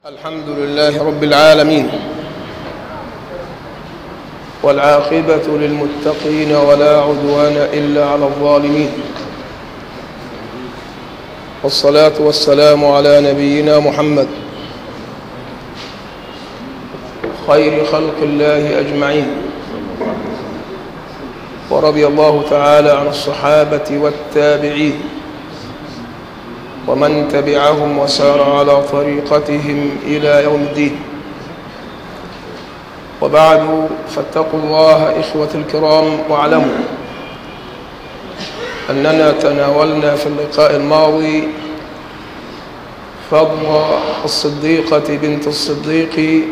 الحمد لله رب العالمين والعاقبة للمتقين ولا عدوان إلا على الظالمين والصلاة والسلام على نبينا محمد خير خلق الله أجمعين ورضي الله تعالى عن الصحابة والتابعين ومن تبعهم وسار على طريقتهم إلى يوم الدين وبعد فاتقوا الله إخوة الكرام واعلموا أننا تناولنا في اللقاء الماضي فضل الصديقة بنت الصديق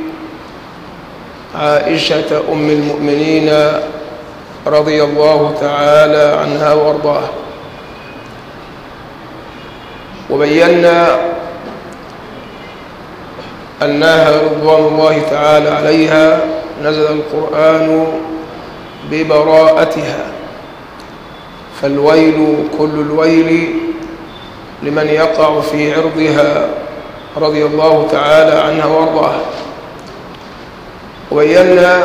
عائشة أم المؤمنين رضي الله تعالى عنها وارضاها وبينا أنها رضوان الله تعالى عليها نزل القرآن ببراءتها فالويل كل الويل لمن يقع في عرضها رضي الله تعالى عنها وارضاها وبينا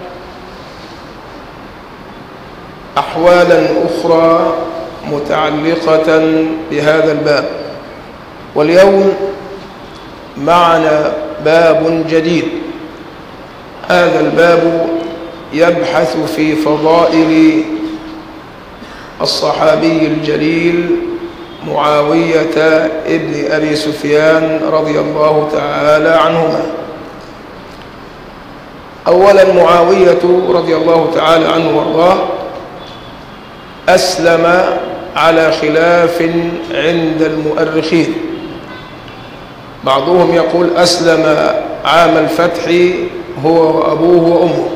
أحوالا أخرى متعلقة بهذا الباب واليوم معنا باب جديد هذا الباب يبحث في فضائل الصحابي الجليل معاوية ابن أبي سفيان رضي الله تعالى عنهما أولا معاوية رضي الله تعالى عنه وارضاه أسلم على خلاف عند المؤرخين بعضهم يقول أسلم عام الفتح هو وأبوه وأمه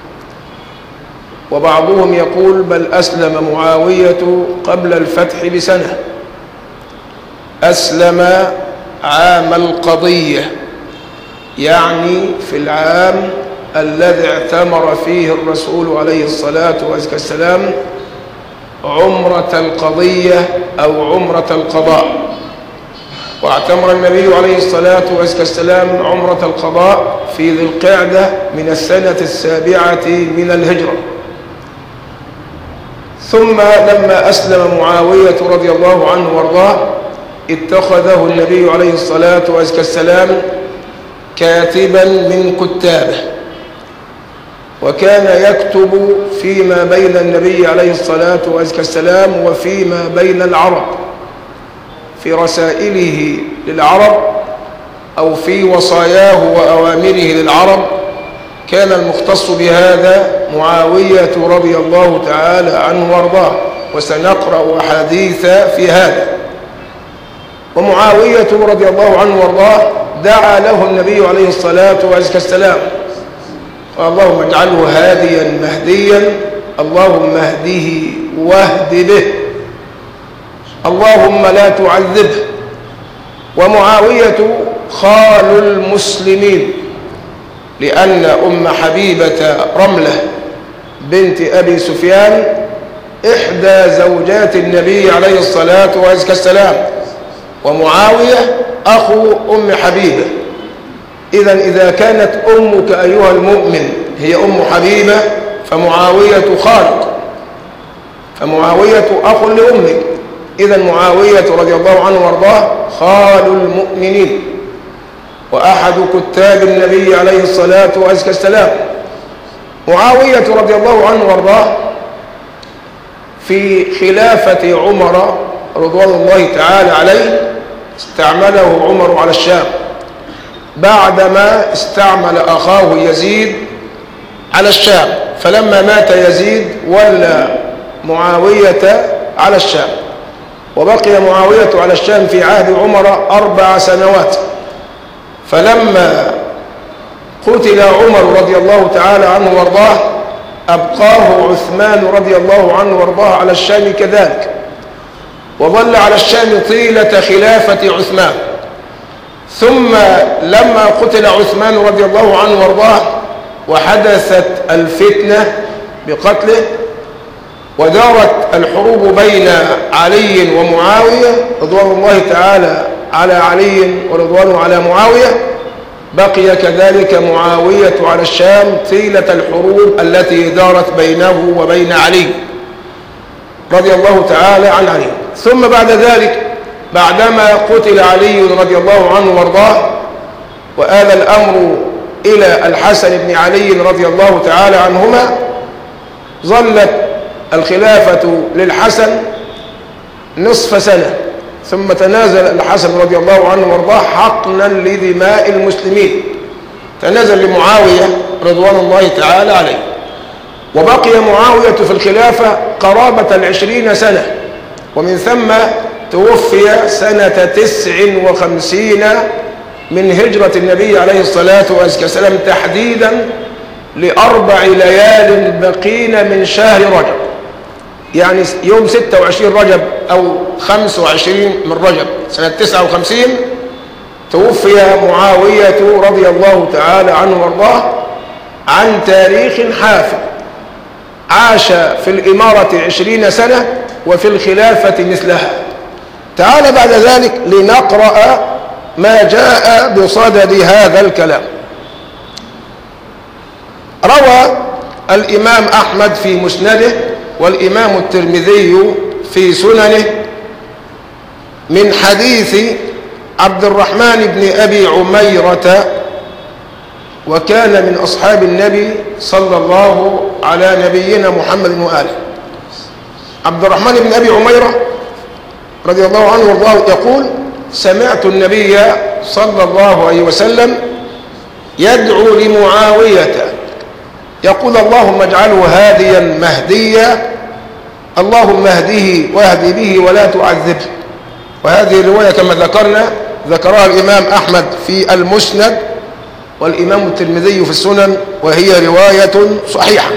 وبعضهم يقول بل أسلم معاوية قبل الفتح بسنة أسلم عام القضية يعني في العام الذي اعتمر فيه الرسول عليه الصلاة والسلام عمرة القضية أو عمرة القضاء واعتمر النبي عليه الصلاة والسلام عمرة القضاء في ذي القعدة من السنة السابعة من الهجرة ثم لما أسلم معاوية رضي الله عنه وارضاه اتخذه النبي عليه الصلاة والسلام كاتبا من كتابه وكان يكتب فيما بين النبي عليه الصلاة والسلام وفيما بين العرب في رسائله للعرب أو في وصاياه وأوامره للعرب كان المختص بهذا معاوية رضي الله تعالى عنه وارضاه وسنقرأ أحاديث في هذا ومعاوية رضي الله عنه وارضاه دعا له النبي عليه الصلاة والسلام اللهم اجعله هاديا مهديا اللهم اهده واهد به اللهم لا تعذبه ومعاوية خال المسلمين لأن أم حبيبة رملة بنت أبي سفيان إحدى زوجات النبي عليه الصلاة والسلام ومعاوية أخو أم حبيبة إذا إذا كانت أمك أيها المؤمن هي أم حبيبة فمعاوية خالق فمعاوية أخ لأمك إذا معاوية رضي الله عنه وارضاه خال المؤمنين وأحد كتاب النبي عليه الصلاة والسلام معاوية رضي الله عنه وارضاه في خلافة عمر رضوان الله تعالى عليه استعمله عمر على الشام بعدما استعمل أخاه يزيد على الشام فلما مات يزيد ولى معاوية على الشام وبقي معاوية على الشام في عهد عمر أربع سنوات فلما قتل عمر رضي الله تعالى عنه وارضاه أبقاه عثمان رضي الله عنه وارضاه على الشام كذلك وظل على الشام طيلة خلافة عثمان ثم لما قتل عثمان رضي الله عنه وارضاه وحدثت الفتنة بقتله ودارت الحروب بين علي ومعاوية رضوان الله تعالى على علي ورضوانه على معاوية بقي كذلك معاوية على الشام طيلة الحروب التي دارت بينه وبين علي رضي الله تعالى عن علي ثم بعد ذلك بعدما قتل علي رضي الله عنه وارضاه وآل الأمر إلى الحسن بن علي رضي الله تعالى عنهما ظلت الخلافة للحسن نصف سنة ثم تنازل الحسن رضي الله عنه وارضاه حقنا لدماء المسلمين تنازل لمعاوية رضوان الله تعالى عليه وبقي معاوية في الخلافة قرابة العشرين سنة ومن ثم توفي سنة تسع وخمسين من هجرة النبي عليه الصلاة والسلام تحديدا لأربع ليال بقين من شهر رجب يعني يوم 26 رجب أو 25 من رجب سنة 59 توفي معاوية رضي الله تعالى عنه وارضاه عن تاريخ حافل عاش في الإمارة عشرين سنة وفي الخلافة مثلها تعال بعد ذلك لنقرأ ما جاء بصدد هذا الكلام روى الإمام أحمد في مسنده والإمام الترمذي في سننه من حديث عبد الرحمن بن أبي عميرة وكان من أصحاب النبي صلى الله على نبينا محمد وآله عبد الرحمن بن أبي عميرة رضي الله عنه وارضاه يقول سمعت النبي صلى الله عليه وسلم يدعو لمعاوية يقول اللهم اجعله هاديا مهديا اللهم اهده واهد به ولا تعذبه وهذه الرواية كما ذكرنا ذكرها الإمام أحمد في المسند والإمام الترمذي في السنن وهي رواية صحيحة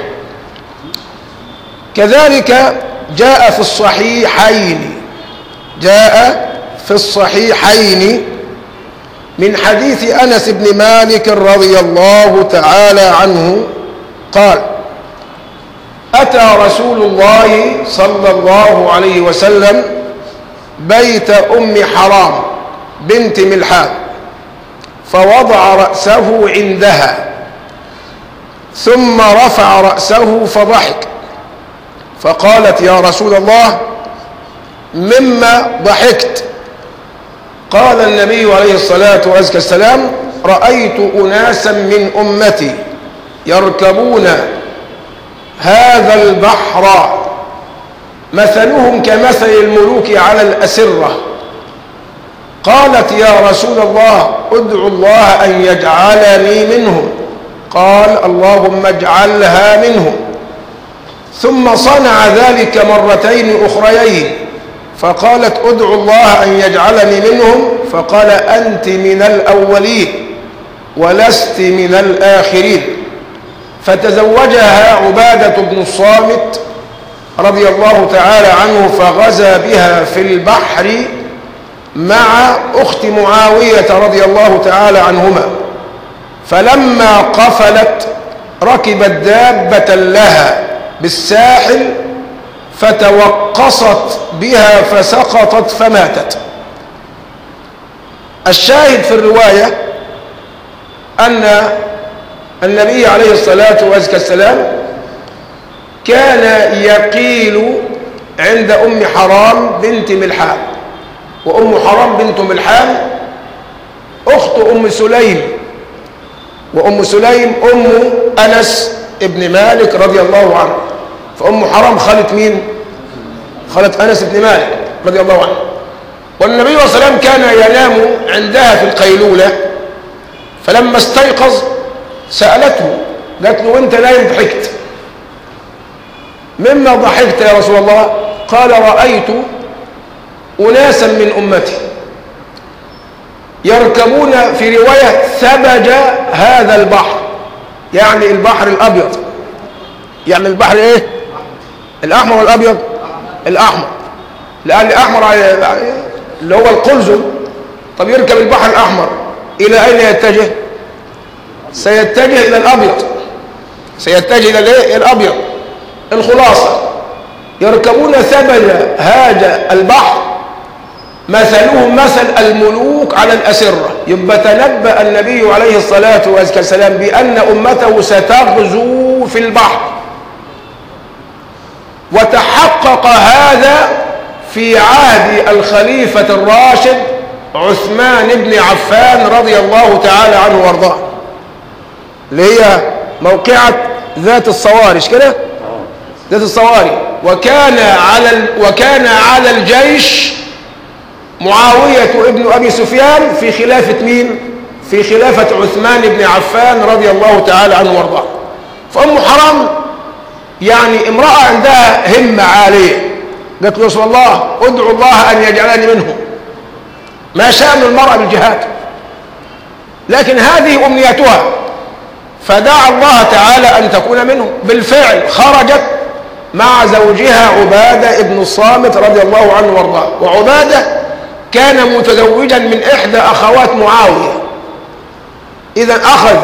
كذلك جاء في الصحيحين جاء في الصحيحين من حديث أنس بن مالك رضي الله تعالى عنه قال أتى رسول الله صلى الله عليه وسلم بيت أم حرام بنت ملحان فوضع رأسه عندها ثم رفع رأسه فضحك فقالت يا رسول الله مما ضحكت قال النبي عليه الصلاة والسلام رأيت أناسا من أمتي يركبون هذا البحر مثلهم كمثل الملوك على الأسرة قالت يا رسول الله ادعو الله أن يجعلني منهم قال اللهم اجعلها منهم ثم صنع ذلك مرتين أخريين فقالت ادعو الله أن يجعلني منهم فقال أنت من الأولين ولست من الآخرين فتزوجها عبادة بن الصامت رضي الله تعالى عنه فغزا بها في البحر مع أخت معاوية رضي الله تعالى عنهما فلما قفلت ركبت دابة لها بالساحل فتوقصت بها فسقطت فماتت الشاهد في الرواية أن النبي عليه الصلاة والسلام كان يقيل عند أم حرام بنت ملحان وأم حرام بنت ملحان أخت أم سليم وأم سليم أم أنس ابن مالك رضي الله عنه فأم حرام خالة مين خالة أنس بن مالك رضي الله عنه والنبي صلى الله عليه وسلم كان ينام عندها في القيلولة فلما استيقظ سألته قالت له وانت نايم ضحكت مما ضحكت يا رسول الله قال رأيت أناسا من أمتي يركبون في رواية ثبج هذا البحر يعني البحر الأبيض يعني البحر ايه الأحمر والأبيض الأحمر لأن الأحمر اللي هو القلزم طب يركب البحر الأحمر إلى أين يتجه سيتجه إلى الأبيض سيتجه إلى الايه الأبيض الخلاصة يركبون ثبل هذا البحر مثلهم مثل الملوك على الأسرة يبقى تنبأ النبي عليه الصلاة والسلام بأن أمته ستغزو في البحر وتحقق هذا في عهد الخليفة الراشد عثمان بن عفان رضي الله تعالى عنه وارضاه اللي هي موقعة ذات الصواري مش كده ذات الصواري وكان على ال... وكان على الجيش معاوية ابن أبي سفيان في خلافة مين في خلافة عثمان بن عفان رضي الله تعالى عنه وارضاه فأم حرام يعني امرأة عندها همة عالية قالت له رسول الله ادعو الله أن يجعلني منهم ما شأن المرأة بالجهاد لكن هذه أمنيتها فدعا الله تعالى أن تكون منهم بالفعل خرجت مع زوجها عبادة ابن الصامت رضي الله عنه وارضاه وعبادة كان متزوجا من إحدى أخوات معاوية إذا أخذ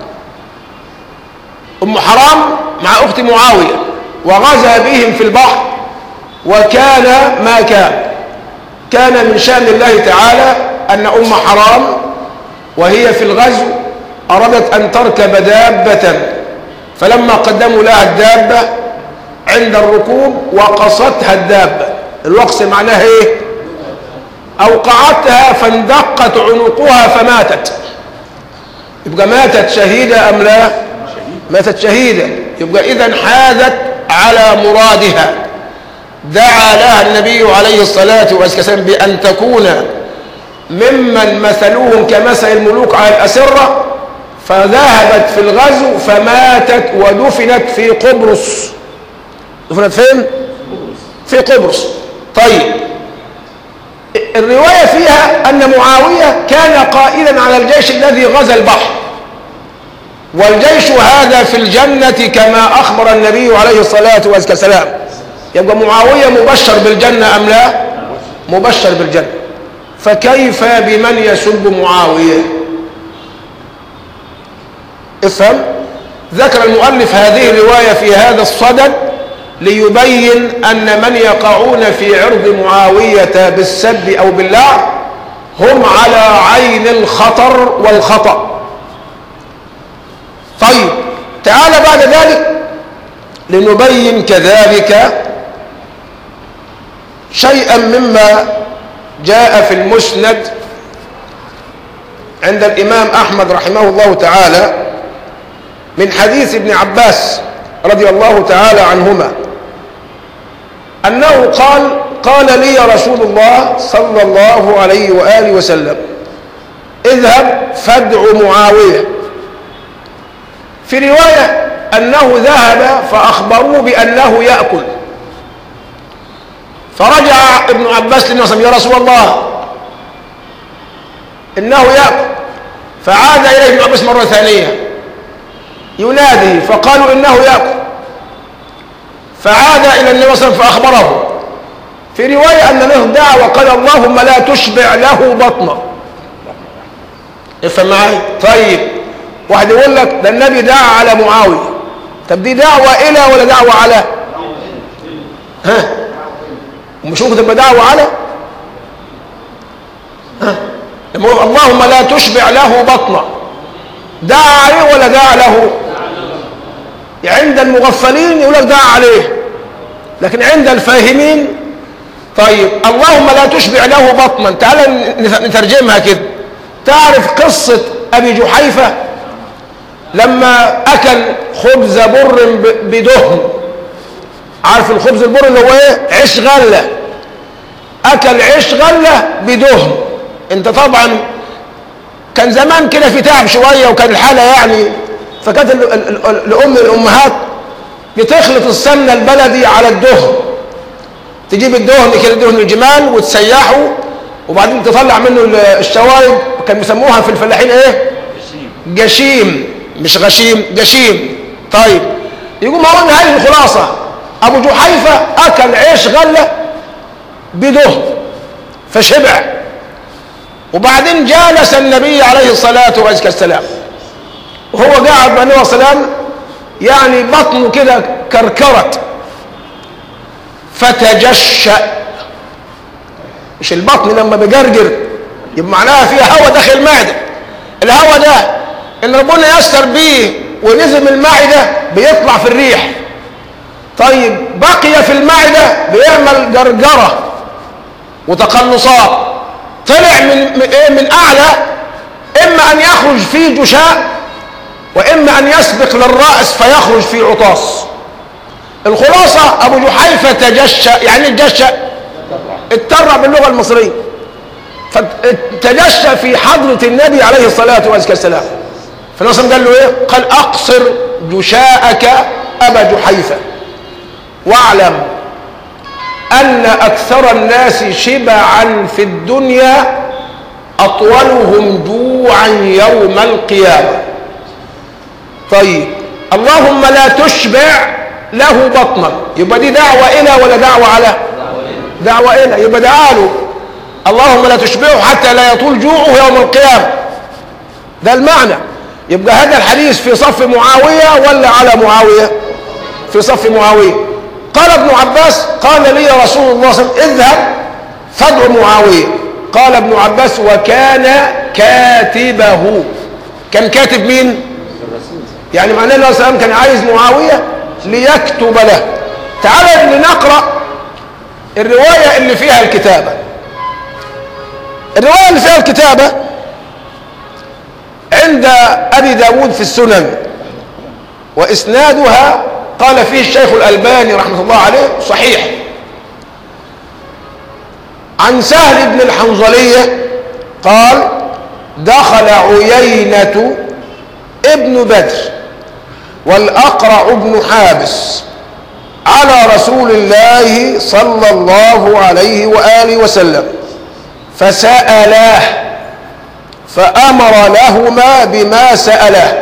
أم حرام مع أخت معاوية وغزا بهم في البحر وكان ما كان كان من شأن الله تعالى أن أم حرام وهي في الغزو أرادت أن تركب دابة فلما قدموا لها الدابة عند الركوب وقصتها الدابة الوقص معناها ايه أوقعتها فاندقت عنقها فماتت يبقى ماتت شهيدة أم لا ماتت شهيدة يبقى إذا حاذت على مرادها دعا لها النبي عليه الصلاة والسلام بأن تكون ممن مثلوهم كمثل الملوك على الأسرة فذهبت في الغزو فماتت ودفنت في قبرص دفنت فين؟ في قبرص طيب الرواية فيها أن معاوية كان قائدا على الجيش الذي غزا البحر والجيش هذا في الجنة كما أخبر النبي عليه الصلاة والسلام يبقى معاوية مبشر بالجنة أم لا مبشر بالجنة فكيف بمن يسب معاوية افهم ذكر المؤلف هذه الرواية في هذا الصدد ليبين أن من يقعون في عرض معاوية بالسب أو باللعن هم على عين الخطر والخطأ طيب تعال بعد ذلك لنبين كذلك شيئا مما جاء في المسند عند الإمام أحمد رحمه الله تعالى من حديث ابن عباس رضي الله تعالى عنهما أنه قال قال لي رسول الله صلى الله عليه وآله وسلم اذهب فادع معاوية في رواية أنه ذهب فأخبروه بأنه يأكل فرجع ابن عباس للنبي يا رسول الله إنه يأكل فعاد إليه ابن عباس مرة ثانية ينادي فقالوا إنه يأكل فعاد إلى النبي صلى الله عليه وسلم فأخبره في رواية أن له دعا وقال اللهم لا تشبع له بطنه افهم معايا طيب واحد يقول لك ده النبي دعا على معاوية طب دي دعوة إلى ولا دعوة على ها ومش ممكن تبقى دعوة على ها اللهم لا تشبع له بطنه دعا عليه ولا دعا له عند المغفلين يقول لك دعا عليه لكن عند الفاهمين طيب اللهم لا تشبع له بطنا تعال نترجمها كده تعرف قصة أبي جحيفة لما أكل خبز بر بدهن عارف الخبز البر اللي هو ايه عيش غلة أكل عيش غلة بدهن انت طبعا كان زمان كده في تعب شوية وكان الحالة يعني فكانت الأم الأمهات بتخلط السمنة البلدي على الدهن تجيب الدهن كده دهن الجمال وتسيحه وبعدين تطلع منه الشوارب كان بيسموها في الفلاحين ايه جشيم مش غشيم جشيم طيب يقول ما قلنا هذه الخلاصة أبو جحيفة أكل عيش غلة بدهن فشبع وبعدين جالس النبي عليه الصلاة والسلام وهو قاعد مع النبي صلى الله عليه وسلم يعني بطنه كده كركرت فتجشأ مش البطن لما بجرجر يبقى معناها فيها هواء داخل المعدة الهواء ده اللي ربنا يستر بيه ونزل من المعدة بيطلع في الريح طيب بقي في المعدة بيعمل جرجرة وتقلصات طلع من من ايه من اعلى اما ان يخرج فيه جشاء واما ان يسبق للراس فيخرج فيه عطاس الخلاصه ابو جحيفه تجشا يعني الجشا اترع باللغه المصريه فتجشا في حضره النبي عليه الصلاه والسلام فالنصر قال له ايه قال اقصر جشاءك ابا جحيفه واعلم أن أكثر الناس شبعا في الدنيا أطولهم جوعا يوم القيامة طيب اللهم لا تشبع له بطنا يبقى دي دعوة إلى ولا دعوة على دعوة إلى يبقى دعاله اللهم لا تشبعه حتى لا يطول جوعه يوم القيامة ده المعنى يبقى هذا الحديث في صف معاوية ولا على معاوية في صف معاوية قال ابن عباس قال لي رسول الله صلى الله عليه وسلم اذهب فادع معاوية قال ابن عباس وكان كاتبه كان كاتب مين يعني معناه الله صلى كان عايز معاوية ليكتب له تعال لنقرأ الرواية اللي فيها الكتابة الرواية اللي فيها الكتابة عند أبي داود في السنن وإسنادها قال فيه الشيخ الألباني رحمه الله عليه صحيح عن سهل بن الحنظلية قال دخل عيينة ابن بدر والأقرع بن حابس على رسول الله صلى الله عليه وآله وسلم فسألاه فأمر لهما بما سألاه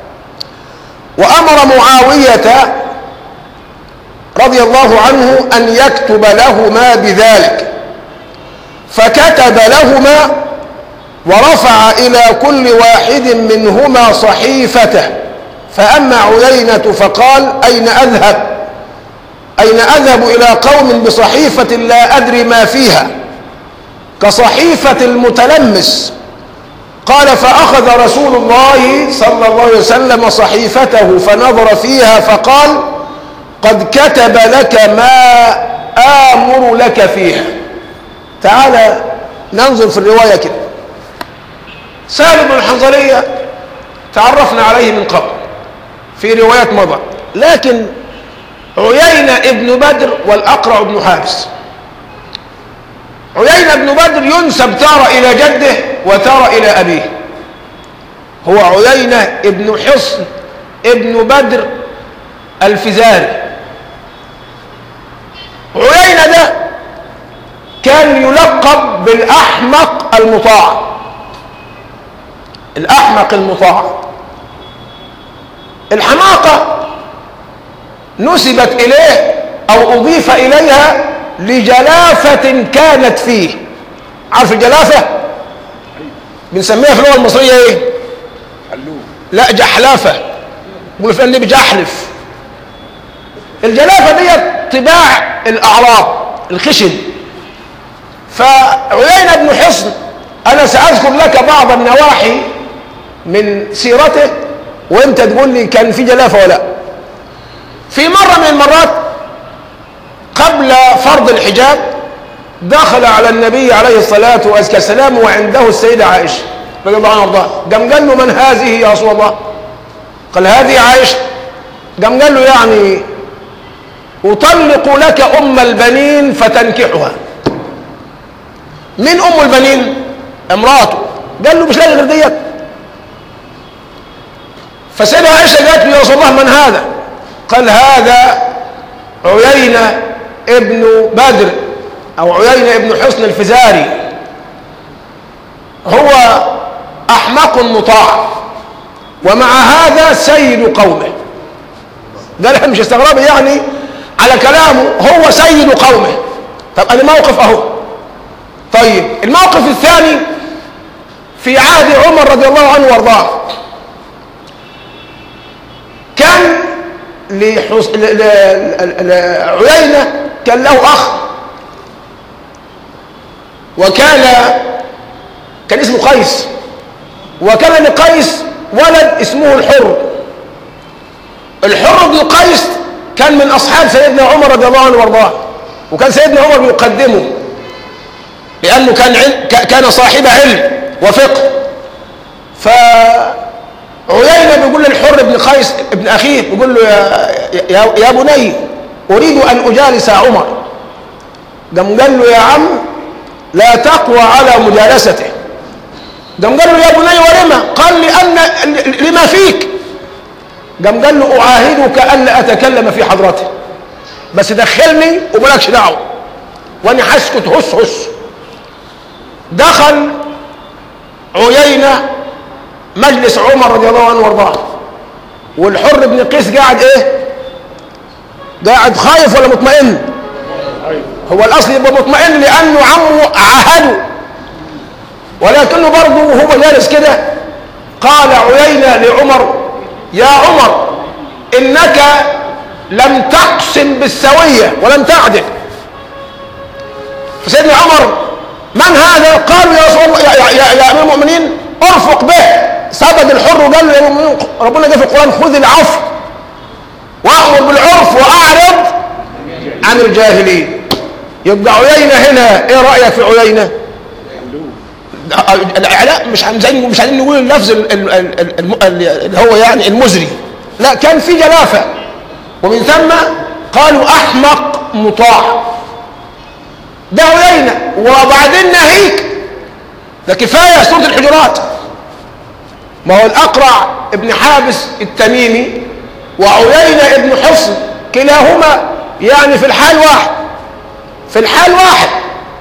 وأمر معاوية رضي الله عنه أن يكتب لهما بذلك فكتب لهما ورفع إلى كل واحد منهما صحيفته فأما عيينة فقال أين أذهب أين أذهب إلى قوم بصحيفة لا أدري ما فيها كصحيفة المتلمس قال فأخذ رسول الله صلى الله عليه وسلم صحيفته فنظر فيها فقال قد كتب لك ما آمر لك فيها تعال ننظر في الرواية كده سالم بن الحنظلية تعرفنا عليه من قبل في روايات مضى لكن عيينة ابن بدر والأقرع بن حابس عيينة بن بدر ينسب تارة إلى جده وتارة إلى أبيه هو عيينة ابن حصن ابن بدر الفزاري عيينة ده كان يلقب بالأحمق المطاع الأحمق المطاع الحماقة نسبت إليه أو أضيف إليها لجلافة كانت فيه عارف الجلافة بنسميها في اللغة المصرية ايه لا جحلافة يقول في النبي جحلف الجلافة دي طباع الأعراب الخشن فعيينة بن حصن أنا سأذكر لك بعض النواحي من سيرته وانت تقول لي كان في جلافة ولا في مرة من المرات قبل فرض الحجاب دخل على النبي عليه الصلاة والسلام وعنده السيدة عائشة رضي الله عنها وارضاها قام قال له من هذه يا رسول الله قال هذه عائشة قام قال له يعني أطلق لك أم البنين فتنكحها من أم البنين امراته قال له مش لاقي غير ديت فسيدة عائشة قالت له يا رسول الله من هذا قال هذا عيينة ابن بدر او عيينة ابن حسن الفزاري هو احمق مطاع ومع هذا سيد قومه قال مش استغرب يعني على كلامه هو سيد قومه طب انا موقف اهو طيب الموقف الثاني في عهد عمر رضي الله عنه وارضاه كان لحس... ل... ل... لعيينة كان له أخ وكان كان اسمه قيس وكان لقيس ولد اسمه الحر الحر بن قيس كان من أصحاب سيدنا عمر رضي الله عنه وارضاه وكان سيدنا عمر بيقدمه لأنه كان علم كان صاحب علم وفقه فعيينة بيقول للحر بن قيس ابن أخيه بيقول له يا, يا, يا بني أريد أن أجالس عمر قام قال له يا عم لا تقوى على مجالسته قام قال له يا بني ولما قال لأن لما فيك قام قال له أعاهدك ألا أتكلم في حضرته بس دخلني ومالكش دعوة وأنا حسكت هس هس دخل عيينة مجلس عمر رضي الله عنه وارضاه والحر بن قيس قاعد ايه قاعد خايف ولا مطمئن هو الاصل يبقى مطمئن لانه عمه عهده ولكنه برضه وهو جالس كده قال عيينة لعمر يا عمر انك لم تقسم بالسوية ولم تعدل فسيدنا عمر من هذا قالوا يا رسول الله يا, يا, يا امير المؤمنين ارفق به سبد الحر وقال له يا المؤمنين ربنا قال في القران خذ العفو وامر بالعرف واعرض عن الجاهلين يبقى عيينه هنا ايه رايك في عيينه لا مش عايزين مش عايزين نقول اللفظ اللي هو يعني المزري لا كان في جلافه ومن ثم قالوا احمق مطاع ده عيينة وبعدين ناهيك ده كفاية سورة الحجرات ما هو الأقرع ابن حابس التميمي وعيينة ابن حصن كلاهما يعني في الحال واحد في الحال واحد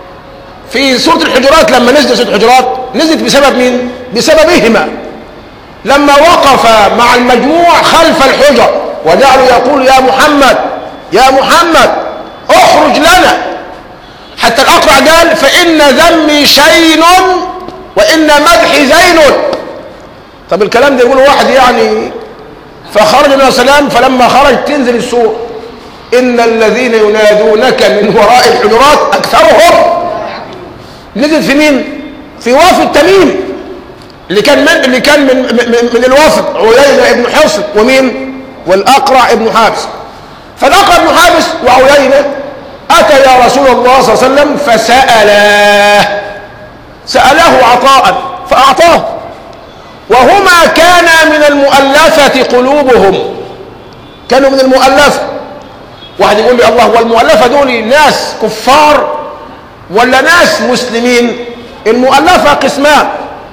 في سورة الحجرات لما نزلت سورة الحجرات نزلت بسبب مين؟ بسببهما لما وقف مع المجموع خلف الحجر وجعلوا يقول يا محمد يا محمد اخرج لنا حتى الأقرع قال فإن ذمي شين وإن مدحي زين طب الكلام ده يقول واحد يعني فخرج من السلام فلما خرج تنزل السور إن الذين ينادونك من وراء الحجرات أكثرهم نزل في مين؟ في وافد تميم اللي كان من اللي كان من من, من الوافد عيينة ابن حصن ومين؟ والأقرع ابن حابس فالأقرع ابن حابس وعيينة أتى يا رسول الله صلى الله عليه وسلم فسألاه سأله عطاء فأعطاه وهما كانا من المؤلفة قلوبهم كانوا من المؤلفة واحد يقول لي الله والمؤلفة دول ناس كفار ولا ناس مسلمين المؤلفة قسمان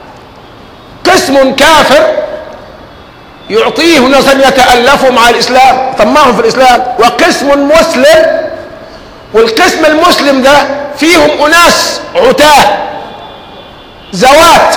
قسم كافر يعطيه ناس يتألفوا مع الإسلام طمعهم في الإسلام وقسم مسلم والقسم المسلم ده فيهم أناس عتاه زوات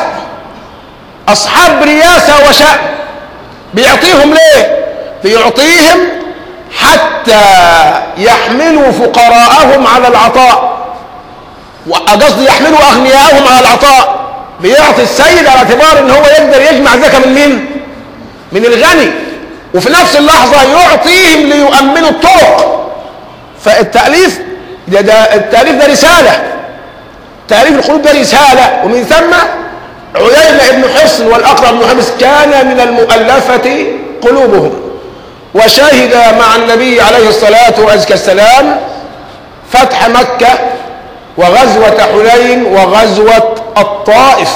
أصحاب رياسة وشأن بيعطيهم ليه بيعطيهم حتى يحملوا فقراءهم على العطاء قصدي يحملوا أغنياءهم على العطاء بيعطي السيد على اعتبار ان هو يقدر يجمع زكاة من مين من الغني وفي نفس اللحظة يعطيهم ليؤمنوا الطرق فالتأليف ده, ده التأليف ده رسالة تأليف القلوب ده رسالة ومن ثم عيينة ابن حصن والأقرع بن حبس كان من المؤلفة قلوبهم وشهد مع النبي عليه الصلاة وأزكى السلام فتح مكة وغزوة حنين وغزوة الطائف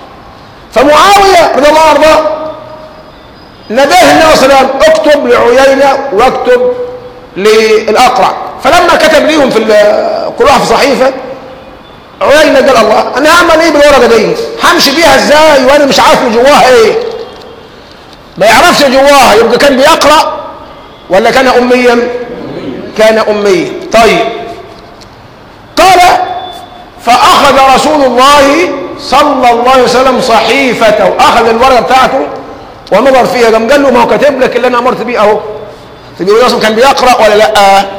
فمعاوية رضي الله عنه نباه النبي صلى الله عليه وسلم اكتب لعيينة واكتب للأقرع فلما كتب ليهم في كل واحد في صحيفة عيينة قال الله أنا هعمل إيه بالورقة دي همشي بيها إزاي وأنا مش عارف جواها إيه ما يعرفش جواها يبقى كان بيقرأ ولا كان أميا كان أميا طيب قال فأخذ رسول الله صلى الله عليه وسلم صحيفته أخذ الورقة بتاعته ونظر فيها قام قال له ما هو كاتب لك اللي أنا أمرت بيه أهو تقول اصلا كان بيقرأ ولا لا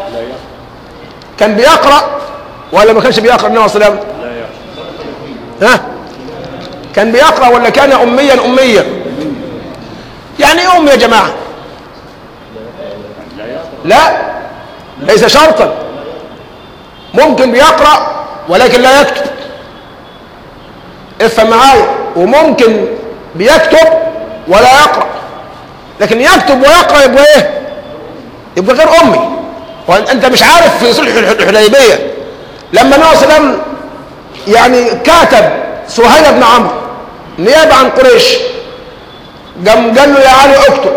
كان بيقرأ ولا ما كانش بيقرأ النبي صلى الله عليه وسلم ها كان بيقرأ ولا كان أميا أميا يعني ايه أم يا جماعة لا ليس شرطا ممكن بيقرأ ولكن لا يكتب افهم معايا وممكن بيكتب ولا يقرأ لكن يكتب ويقرأ يبقى ايه يبقى غير امي وانت مش عارف في صلح الحديبيه لما النبي صلى الله عليه وسلم يعني كاتب سهيل بن عمرو نيابه عن قريش قام قال له يا علي اكتب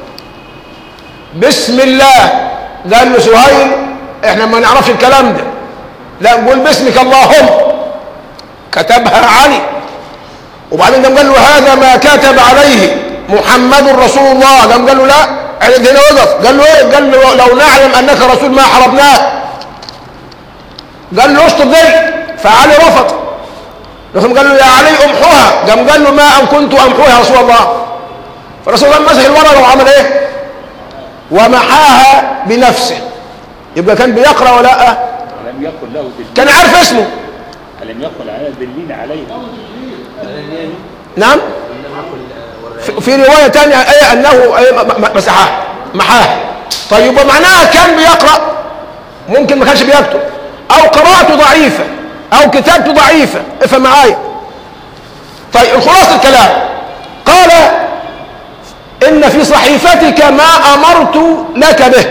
بسم الله قال له سهيل احنا ما نعرفش الكلام ده لا قول باسمك اللهم كتبها علي وبعدين قام قال له هذا ما كتب عليه محمد رسول الله قام قال له لا عند هنا وقف قال له ايه قال له لو نعلم انك رسول ما حرمناك قال له اشطب دي فعلي رفض ثم قال له يا علي امحوها قام قال له ما ان كنت امحوها يا رسول الله فرسول الله مسح الورقه وعمل ايه ومحاها بنفسه يبقى كان بيقرا ولا ألم يقل له دلين كان عارف اسمه ألم يقل على دلين عليه نعم في- في روايه ثانيه ايه انه إيه م- م- مسحها محاها طيب يبقى معناها كان بيقرا ممكن ما كانش بيكتب او قراءته ضعيفه او كتابته ضعيفه افهم معايا طيب الخلاصه الكلام قال ان في صحيفتك ما امرت لك به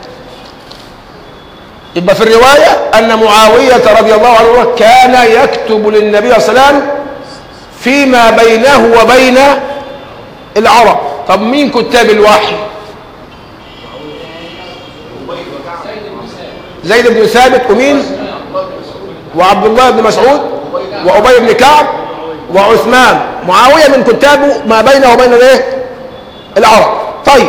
يبقى في الروايه ان معاويه رضي الله عنه كان يكتب للنبي صلى الله عليه وسلم فيما بينه وبين العرب طب مين كتاب الوحي زيد بن ثابت ومين وعبد الله بن مسعود وأبي بن كعب وعثمان معاوية من كتابه ما بينه وبين الايه العرب طيب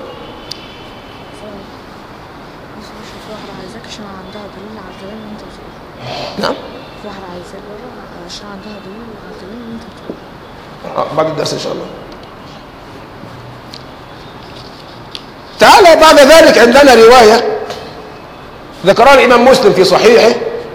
بس مش في واحدة عايزاك عشان عندها دليل على الكلام اللي انت بتقوله نعم في واحدة عايزاك بره عشان عندها دليل على الكلام اللي انت بتقوله آه، بعد الدرس ان شاء الله تعالى بعد ذلك عندنا رواية ذكرها الإمام مسلم في صحيحه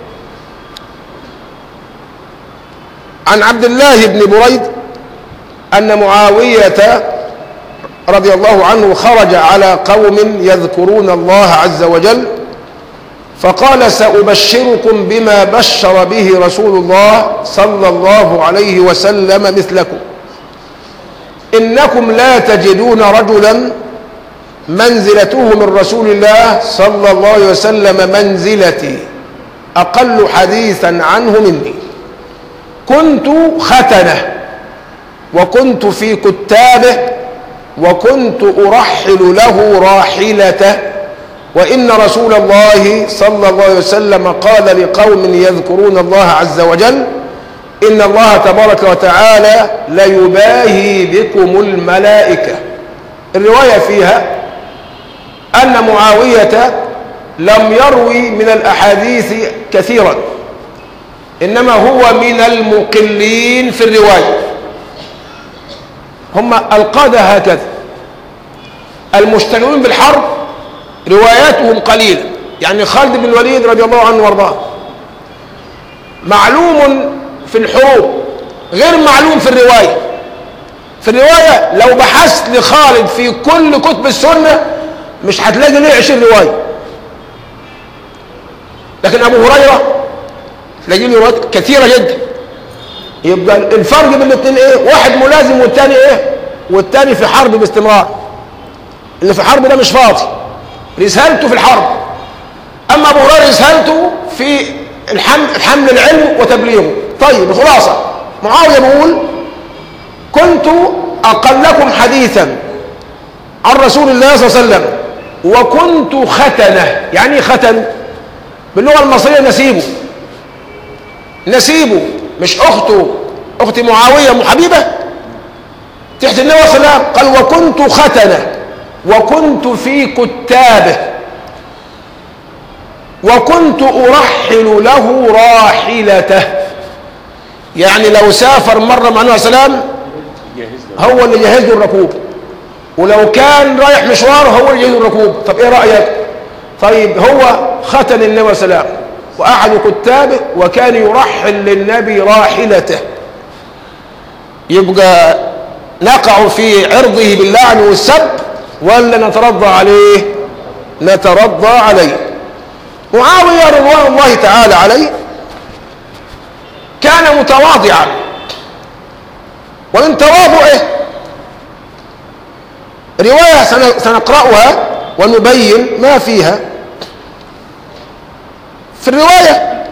عن عبد الله بن بريد أن معاوية رضي الله عنه خرج على قوم يذكرون الله عز وجل فقال سأبشركم بما بشر به رسول الله صلى الله عليه وسلم مثلكم إنكم لا تجدون رجلا منزلته من رسول الله صلى الله عليه وسلم منزلتي أقل حديثا عنه مني كنت ختنه وكنت في كتابه وكنت أرحل له راحلته وإن رسول الله صلى الله عليه وسلم قال لقوم يذكرون الله عز وجل إن الله تبارك وتعالى ليباهي بكم الملائكة الرواية فيها أن معاوية لم يروي من الأحاديث كثيرا إنما هو من المقلين في الرواية هم القادة هكذا المشتغلون بالحرب رواياتهم قليلة يعني خالد بن الوليد رضي الله عنه وارضاه معلوم في الحروب غير معلوم في الرواية في الرواية لو بحثت لخالد في كل كتب السنة مش هتلاقي ليه 20 رواية لكن أبو هريرة تلاقي له روايات كثيرة جدا يبقى الفرق بين الاثنين ايه واحد ملازم والتاني ايه والتاني في حرب باستمرار اللي في حرب ده مش فاضي رسالته في الحرب اما ابو هريره رسالته في الحمل, حمل العلم وتبليغه طيب الخلاصه معاويه بيقول كنت اقلكم حديثا عن رسول الله صلى الله عليه وسلم وكنت ختنه يعني ايه ختن باللغه المصريه نسيبه نسيبه مش اخته اخت معاويه ام حبيبه تحت النبي صلى الله عليه وسلم قال وكنت ختنه وكنت في كتابه وكنت ارحل له راحلته يعني لو سافر مره مع النبي صلى الله عليه وسلم جاهز له هو اللي جهز له الركوب ولو كان رايح مشوار هو اللي جهز له الركوب طب ايه رايك طيب هو ختن النبي صلى الله عليه وسلم واحد كتابه وكان يرحل للنبي راحلته يبقى نقع في عرضه باللعن والسب ولا نترضى عليه نترضى عليه معاويه رضوان الله تعالى عليه كان متواضعا ومن تواضعه رواية سن- سنقرأها ونبين ما فيها في الرواية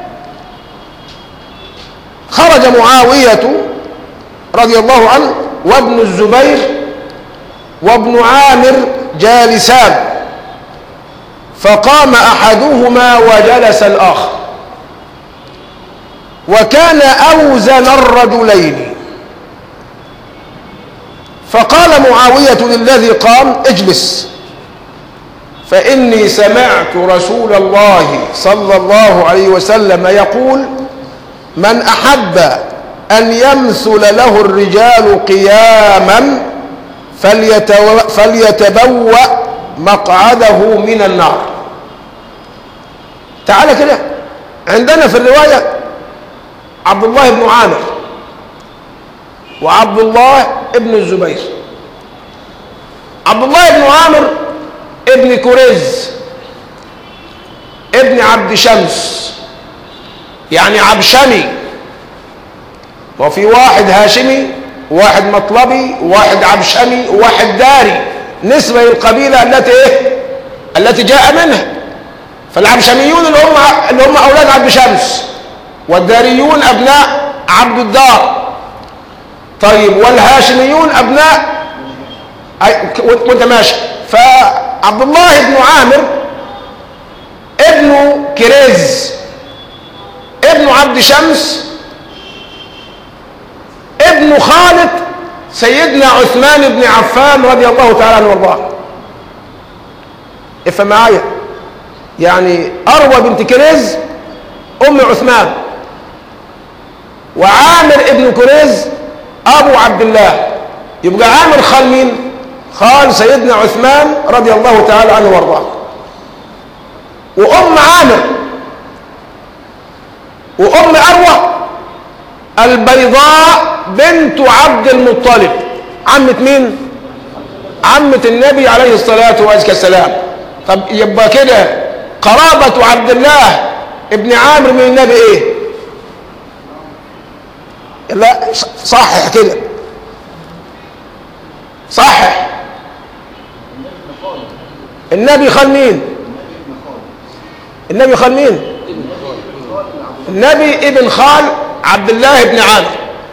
خرج معاوية رضي الله عنه وابن الزبير وابن عامر جالسان فقام أحدهما وجلس الآخر وكان أوزن الرجلين فقال معاوية للذي قام اجلس فإني سمعت رسول الله صلى الله عليه وسلم يقول من أحب أن يمثل له الرجال قياما فليتو... فليتبوأ مقعده من النار تعال كده عندنا في الرواية عبد الله بن عامر وعبد الله ابن الزبير عبد الله بن عامر ابن كريز ابن عبد شمس يعني عبشمي وفي واحد هاشمي واحد مطلبي واحد عبشمي واحد داري نسبة للقبيلة التي ايه التي جاء منها فالعبشميون اللي هم اللي هم اولاد عبد شمس والداريون ابناء عبد الدار طيب والهاشميون ابناء أي- وانت ماشي فعبد الله بن عامر ابن كريز ابن عبد شمس ابن خالد سيدنا عثمان بن عفان رضي الله تعالى عنه وارضاه افهم معايا يعني اروى بنت كريز ام عثمان وعامر ابن كريز ابو عبد الله يبقى عامر خال مين خال سيدنا عثمان رضي الله تعالى عنه وارضاه وام عامر وام اروى البيضاء بنت عبد المطلب عمة مين عمة النبي عليه الصلاة والسلام طب يبقى كده قرابة عبد الله ابن عامر من النبي ايه لا صحح كده صحح النبي خال مين النبي خال مين النبي ابن خال عبد الله بن عامر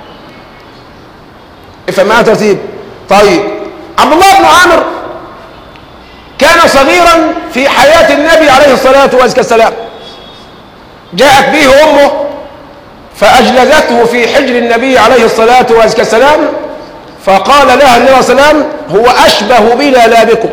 افهم معايا ترتيب طيب عبد الله بن عامر كان صغيرا في حياة النبي عليه الصلاة والسلام جاءت به أمه فأجلدته في حجر النبي عليه الصلاة والسلام فقال لها النبي صلى الله عليه وسلم هو أشبه بنا لا بكم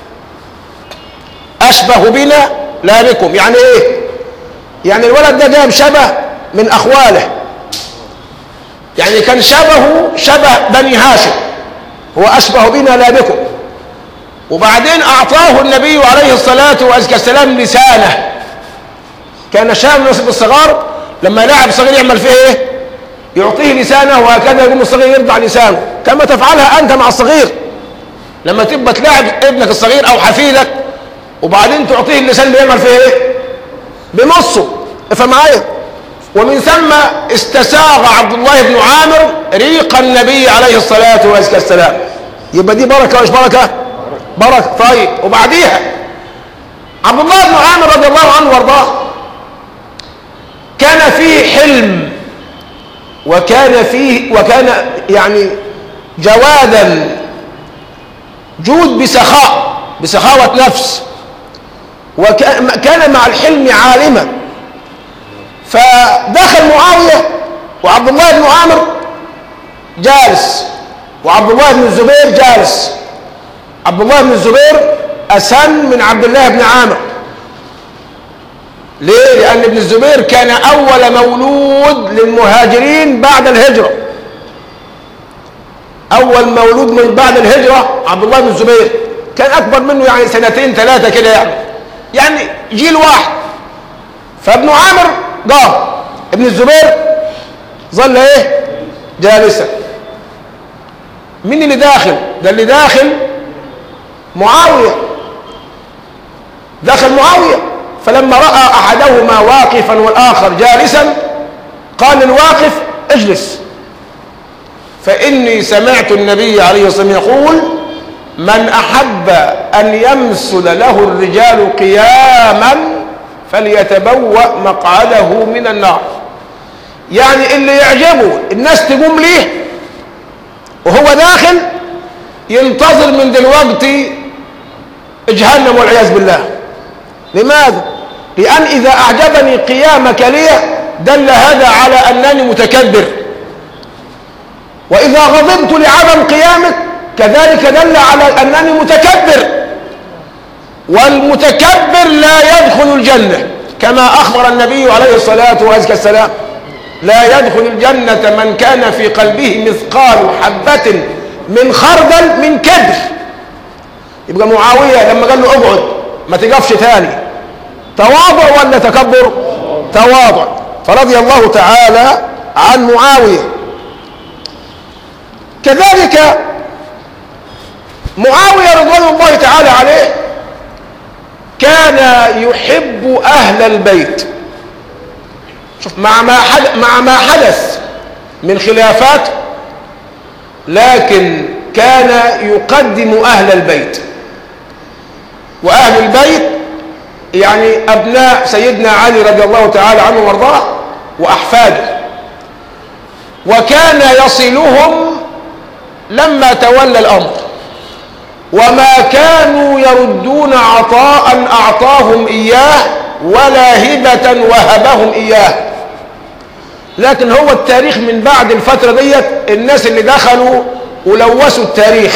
أشبه بنا لا بكم يعني إيه يعني الولد ده جاب شبه من أخواله يعني كان شبهه شبه بني هاشم هو أشبه بنا لا بكم وبعدين أعطاه النبي عليه الصلاة والسلام لسانه كان شاب نصف الصغار لما يلاعب صغير يعمل فيه ايه يعطيه لسانه وهكذا يقوم الصغير يرضع لسانه كما تفعلها أنت مع الصغير لما تبقى تلاعب ابنك الصغير أو حفيدك وبعدين تعطيه اللسان بيعمل فيه ايه بنصه افهم معايا ومن ثم استساغ عبد الله بن عامر ريق النبي عليه الصلاة والسلام يبقى دي بركة ولا مش بركة بركة طيب وبعديها عبد الله بن عامر رضي الله عنه وارضاه كان فيه حلم وكان فيه وكان يعني جوادا جود بسخاء بسخاوة نفس وكان مع الحلم عالما فدخل معاوية وعبد الله بن عامر جالس وعبد الله بن الزبير جالس عبد الله بن الزبير أسن من عبد الله بن عامر ليه؟ لأن ابن الزبير كان أول مولود للمهاجرين بعد الهجرة أول مولود من بعد الهجرة عبد الله بن الزبير كان أكبر منه يعني سنتين ثلاثة كده يعني يعني جيل واحد فابن عامر قام ابن الزبير ظل ايه جالسا مين اللي داخل ده اللي داخل معاوية دخل معاوية فلما رأى أحدهما واقفا والآخر جالسا قال للواقف اجلس فإني سمعت النبي عليه الصلاة والسلام يقول من أحب أن يمثل له الرجال قياما فليتبوأ مقعده من النار يعني اللي يعجبه الناس تقوم ليه وهو داخل ينتظر من دلوقتي جهنم والعياذ بالله لماذا لأن إذا أعجبني قيامك لي دل هذا على أنني متكبر وإذا غضبت لعدم قيامك كذلك دل على أنني متكبر والمتكبر لا يدخل الجنة كما أخبر النبي عليه الصلاة والسلام لا يدخل الجنة من كان في قلبه مثقال حبة من خردل من كبر يبقى معاوية لما قال له اقعد ما تقفش ثاني تواضع ولا تكبر تواضع فرضي الله تعالى عن معاوية كذلك معاوية رضوان الله تعالى عليه كان يحب أهل البيت شوف مع ما حدث مع ما حدث من خلافات لكن كان يقدم أهل البيت وأهل البيت يعني أبناء سيدنا علي رضي الله تعالى عنه وارضاه وأحفاده وكان يصلهم لما تولى الأمر وما كانوا يردون عطاء أعطاهم إياه ولا هبة وهبهم إياه لكن هو التاريخ من بعد الفترة ديت الناس اللي دخلوا ولوثوا التاريخ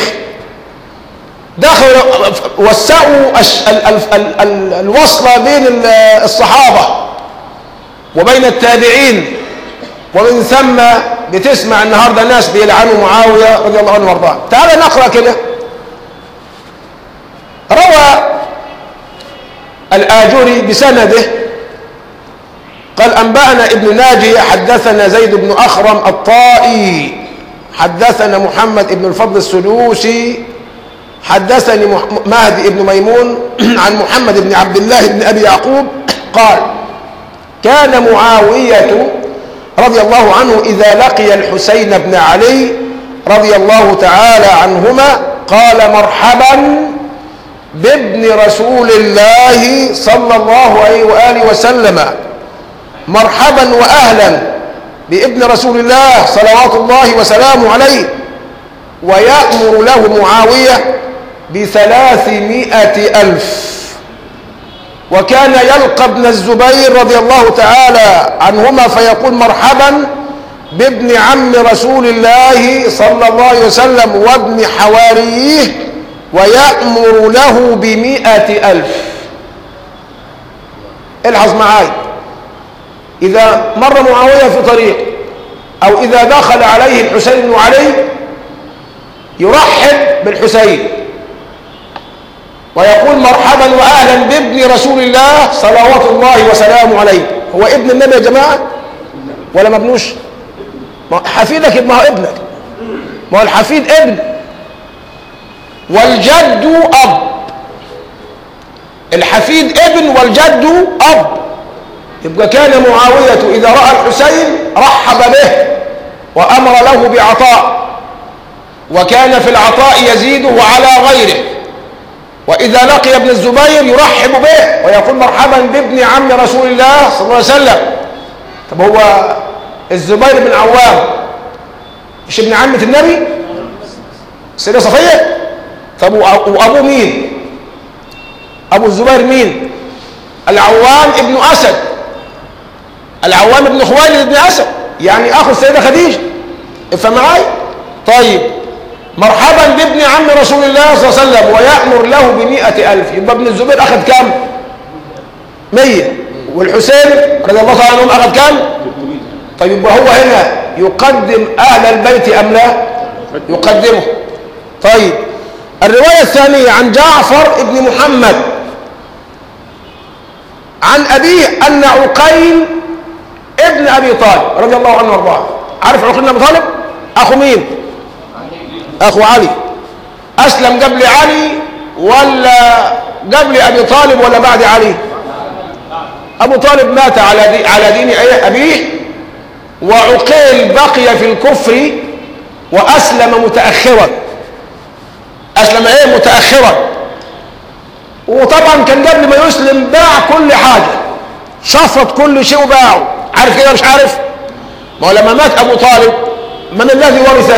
دخلوا وسعوا ال ال ال ال الوصلة بين الصحابة وبين التابعين ومن ثم بتسمع النهاردة ناس بيلعنوا معاوية رضي الله عنه وارضاه تعال نقرأ كده روى الآجري بسنده قال أنبأنا ابن ناجي حدثنا زيد بن أخرم الطائي حدثنا محمد بن الفضل السلوسي حدثني مهدي بن ميمون عن محمد بن عبد الله بن أبي يعقوب قال كان معاوية رضي الله عنه إذا لقي الحسين بن علي رضي الله تعالى عنهما قال مرحبا بابن رسول الله صلى الله عليه وآله وسلم مرحبا وأهلا بابن رسول الله صلوات الله وسلامه عليه ويأمر له معاوية بثلاثمائة ألف وكان يلقى ابن الزبير رضي الله تعالى عنهما فيقول مرحبا بابن عم رسول الله صلى الله عليه وسلم وابن حواريه ويأمر له بمئة ألف الحظ معاي إذا مر معاوية في طريق أو إذا دخل عليه الحسين بن علي يرحب بالحسين ويقول مرحبا وأهلا بابن رسول الله صلوات الله وسلامه عليه هو ابن النبي يا جماعة ولا مبنوش حفيدك ما هو ابنك ما هو الحفيد ابن والجد أب الحفيد ابن والجد أب يبقى كان معاوية إذا رأى الحسين رحب به وأمر له بعطاء وكان في العطاء يزيده على غيره وإذا لقي ابن الزبير يرحب به ويقول مرحبا بابن عم رسول الله صلى الله عليه وسلم طب هو الزبير بن عوام مش ابن عمة النبي السيدة صفية طب وأبوه مين أبو الزبير مين العوام ابن أسد العوام ابن خويلد ابن أسد يعني أخو السيدة خديجة افهم معاي طيب مرحبا بابن عم رسول الله صلى الله عليه وسلم ويأمر له بمئة ألف يبقى ابن الزبير أخذ كام مية والحسين رضي الله تعالى عنهم أخذ كام طيب يبقى هو هنا يقدم أهل البيت أم لا يقدمه طيب الرواية الثانية عن جعفر ابن محمد عن أبيه أن عقيل ابن أبي طالب رضي الله عنه وارضاه عارف عقيل بن أبي طالب أخو مين أخو علي أسلم قبل علي ولا قبل أبي طالب ولا بعد علي أبو طالب مات على دي على دين أبيه وعقيل بقي في الكفر وأسلم متأخرا أسلم إيه متأخرا وطبعا كان قبل ما يسلم باع كل حاجة شفط كل شيء وباعه عارف كده مش عارف ما هو لما مات أبو طالب من الذي ورثه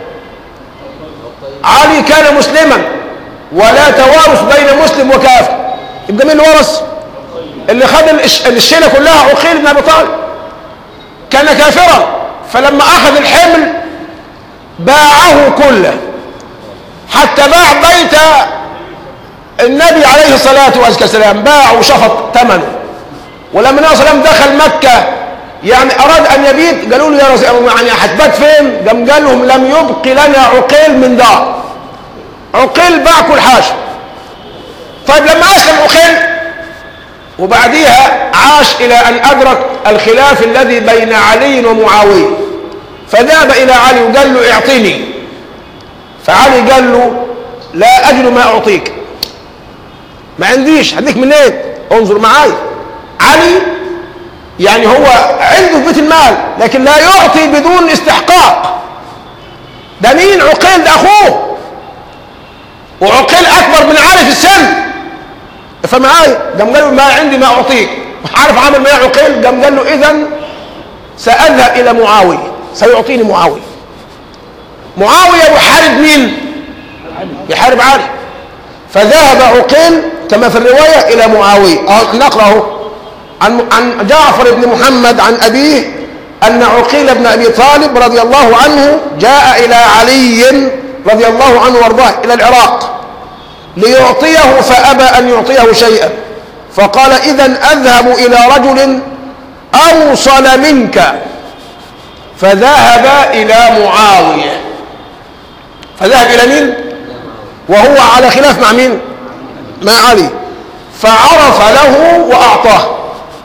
علي كان مسلما ولا توارث بين مسلم وكافر يبقى مين اللي ورث اللي خد الش- الشيله كلها عقيل بن ابي طالب كان كافرا فلما اخذ الحمل باعه كله حتى باع بيت النبي عليه الصلاه والسلام باع وشفط ثمنه ولما النبي صلى الله عليه وسلم دخل مكه يعني اراد ان يبيت قالوا له يا رسول الله يعني هتبات فين؟ قام قال لهم لم يبق لنا عقيل من دار عقيل باع كل حاجه طيب لما اسلم عقيل وبعديها عاش الى ان ادرك الخلاف الذي بين علي ومعاويه فذهب الى علي وقال له اعطني فعلي قال له لا اجد ما اعطيك ما عنديش هديك منين انظر معاي علي يعني هو عنده في بيت المال لكن لا يعطي بدون استحقاق ده مين عقيل ده اخوه وعقيل اكبر من علي في السن فمعايا قام قال له ما عندي ما اعطيك عارف عمل ما عقيل قام قال له اذا ساذهب الى معاويه سيعطيني معاويه معاويه يحارب مين يحارب علي فذهب عقيل كما في الروايه الى معاويه أهو نقراه عن عن جعفر بن محمد عن ابيه ان عقيل بن ابي طالب رضي الله عنه جاء الى علي رضي الله عنه وارضاه الى العراق ليعطيه فابى ان يعطيه شيئا فقال اذا اذهب الى رجل اوصل منك فذهب الى معاويه فذهب الى مين وهو على خلاف مع مين مع علي فعرف له واعطاه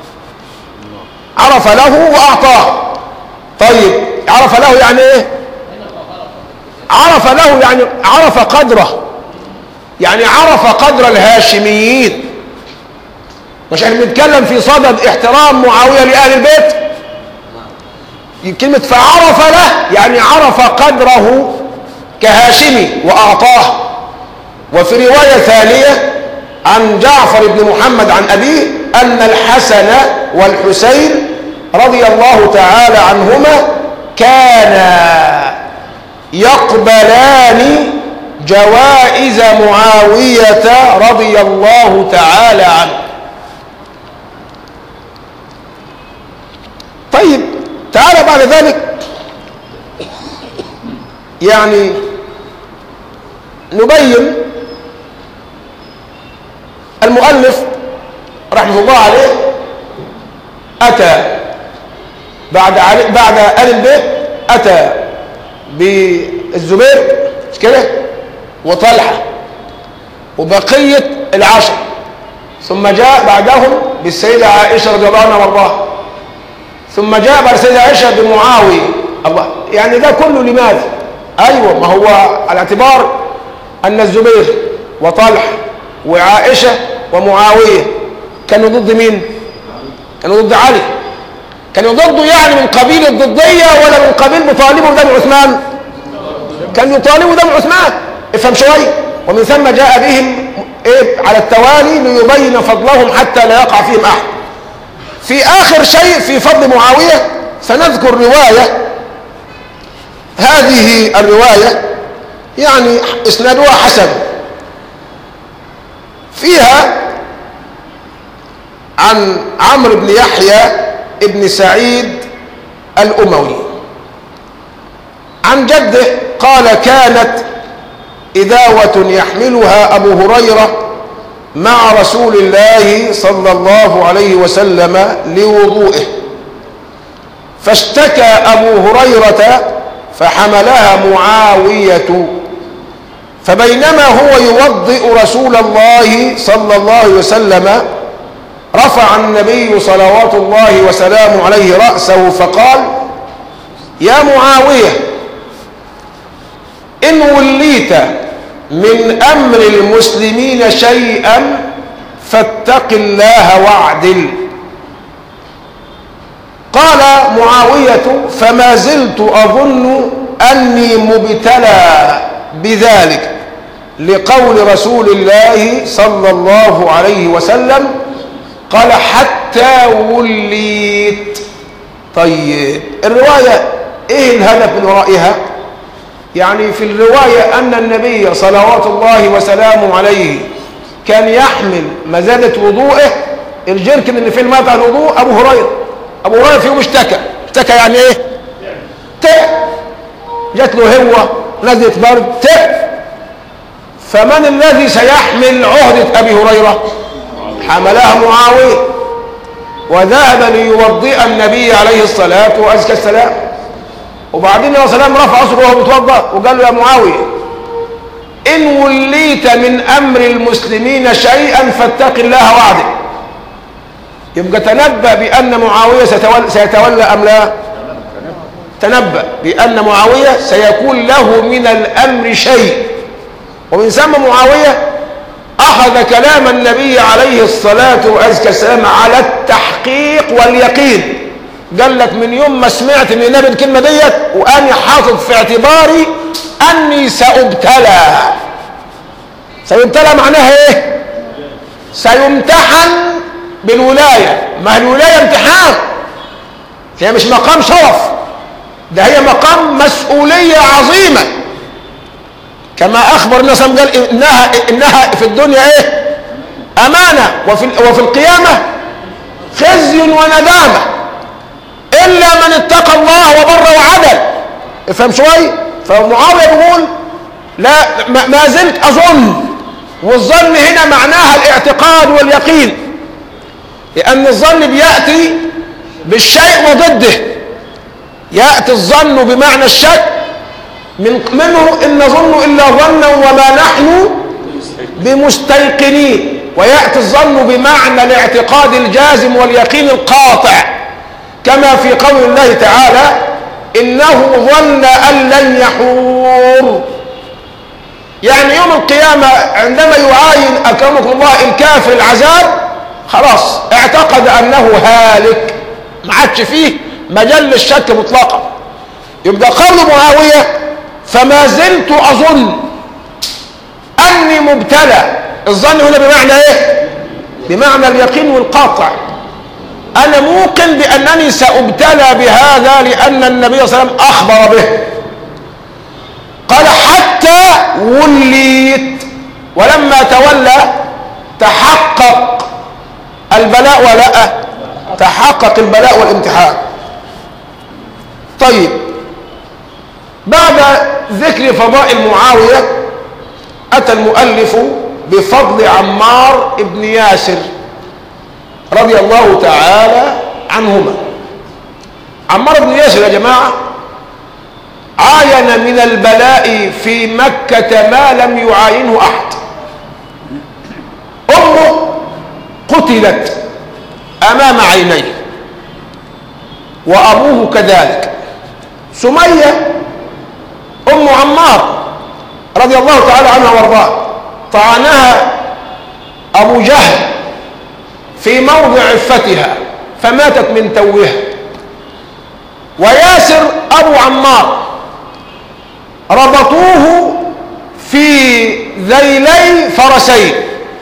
عرف له واعطاه طيب عرف له يعني ايه عرف له يعني عرف قدره يعني عرف قدر الهاشميين مش احنا بنتكلم في صدد احترام معاويه لاهل البيت كلمه فعرف له يعني عرف قدره كهاشمي واعطاه وفي روايه ثانيه عن جعفر بن محمد عن ابيه ان الحسن والحسين رضي الله تعالى عنهما كانا يقبلان جوائز معاويه رضي الله تعالى عنه طيب تعالى بعد ذلك يعني نبين المؤلف رحمه الله عليه أتى بعد علي بعد آل البيت أتى بالزبير مش كده وطلحة وبقية العشر ثم جاء بعدهم بالسيدة عائشة رضي الله عنها وارضاها ثم جاء بعد السيدة عائشة بمعاوية الله يعني ده كله لماذا؟ أيوة ما هو على اعتبار أن الزبير وطلحة وعائشة ومعاوية كانوا ضد مين؟ كانوا ضد علي كانوا ضده يعني من قبيل الضدية ولا من قبيل مطالبه دم عثمان كانوا يطالبوا دم عثمان افهم شوية ومن ثم جاء بهم إيه على التوالي ليبين فضلهم حتى لا يقع فيهم أحد في آخر شيء في فضل معاوية سنذكر رواية هذه الرواية يعني اسنادها حسن فيها عن عمرو بن يحيى ابن سعيد الأموي عن جده قال كانت إداوة يحملها أبو هريرة مع رسول الله صلى الله عليه وسلم لوضوئه فاشتكى أبو هريرة فحملها معاوية فبينما هو يوضئ رسول الله صلى الله عليه وسلم رفع النبي صلوات الله وسلامه عليه رأسه فقال يا معاوية إن وليت من أمر المسلمين شيئا فاتق الله واعدل قال معاوية فما زلت أظن أني مبتلى بذلك لقول رسول الله صلى الله عليه وسلم قال حتى وليت طيب الرواية ايه الهدف من ورائها يعني في الرواية أن النبي صلوات الله وسلامه عليه كان يحمل مزادة وضوءه الجركن اللي فيه الماء بتاع الوضوء أبو هريرة أبو هريرة في يوم اشتكى اشتكى يعني ايه تعب جات له هوة نزلت برد تعب فمن الذي سيحمل عهدة أبي هريرة حملها معاوية وذهب ليوضئ النبي عليه الصلاة وأزكى السلام وبعدين يا سلام رفع أصره وهو متوضأ وقال له يا معاوية إن وليت من أمر المسلمين شيئا فاتق الله وعده يبقى تنبأ بأن معاوية سيتولى, سيتولى أم لا تنبأ بأن معاوية سيكون له من الأمر شيء ومن ثم معاوية أخذ كلام النبي عليه الصلاة وأزكى السلام على التحقيق واليقين قال لك من يوم ما سمعت من النبي الكلمة ديت وأنا حاطط في اعتباري أني سأبتلى سيبتلى معناها إيه؟ سيمتحن بالولاية ما الولاية امتحان هي مش مقام شرف ده هي مقام مسؤولية عظيمة كما أخبر الناس قال إنها, إنها في الدنيا إيه أمانة وفي, وفي القيامة خزي وندامة إلا من اتقى الله وبر وعدل افهم شوي فمعاوية بيقول لا ما زلت أظن والظن هنا معناها الاعتقاد واليقين لأن الظن بيأتي بالشيء وضده يأتي الظن بمعنى الشك من منه إن نظن إلا ظنا وما نحن بمستيقنين ويأتي الظن بمعنى الاعتقاد الجازم واليقين القاطع كما في قول الله تعالى إنه ظن أن لن يحور يعني يوم القيامة عندما يعاين أكرمكم الله الكافر العذاب خلاص اعتقد أنه هالك ما عادش فيه مجال للشك مطلقا يبقى قول معاوية فما زلت أظن أني مبتلى الظن هنا بمعنى إيه بمعنى اليقين والقاطع أنا موقن بأنني سأبتلى بهذا لأن النبي صلى الله عليه وسلم أخبر به قال حتى وليت ولما تولى تحقق البلاء ولا تحقق البلاء والامتحان طيب بعد ذكر فضائل معاوية أتى المؤلف بفضل عمار ابن ياسر رضي الله تعالى عنهما عمار بن ياسر يا جماعة عاين من البلاء في مكة ما لم يعاينه أحد أمه قتلت أمام عينيه وأبوه كذلك سمية أم عمار رضي الله تعالى عنها وارضاها طعنها أبو جهل في موضع عفتها فماتت من توها وياسر أبو عمار ربطوه في ذيلي فرسين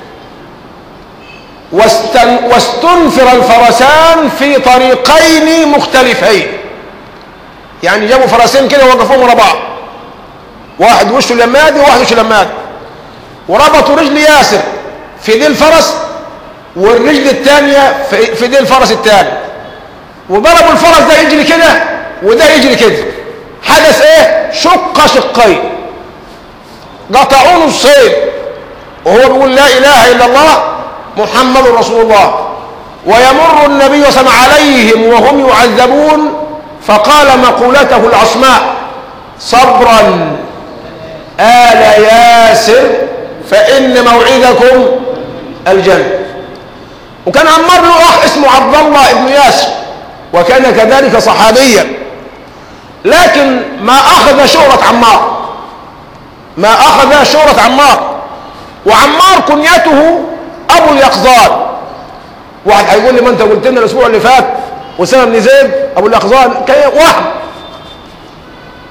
واستن واستنفر الفرسان في طريقين مختلفين يعني جابوا فرسين كده ووقفوهم ورا بعض واحد وشه لمادي وواحد وشه لمادي وربطوا رجل ياسر في دي الفرس والرجل الثانية في, في دي الفرس الثاني وضربوا الفرس ده يجري كده وده يجري كده حدث ايه شق شقين قطعوا الصيد وهو بيقول لا اله الا الله محمد رسول الله ويمر النبي صلى الله عليه وسلم عليهم وهم يعذبون فقال مقولته العصماء صبرا آل ياسر فإن موعدكم الجنة وكان عمار له أخ اسمه عبد الله بن ياسر وكان كذلك صحابيا لكن ما أخذ شهرة عمار ما أخذ شهرة عمار وعمار كنيته أبو اليقظان واحد هيقول لي ما أنت قلت لنا الأسبوع اللي فات أسامة بن زيد أبو اليقظان كان وهم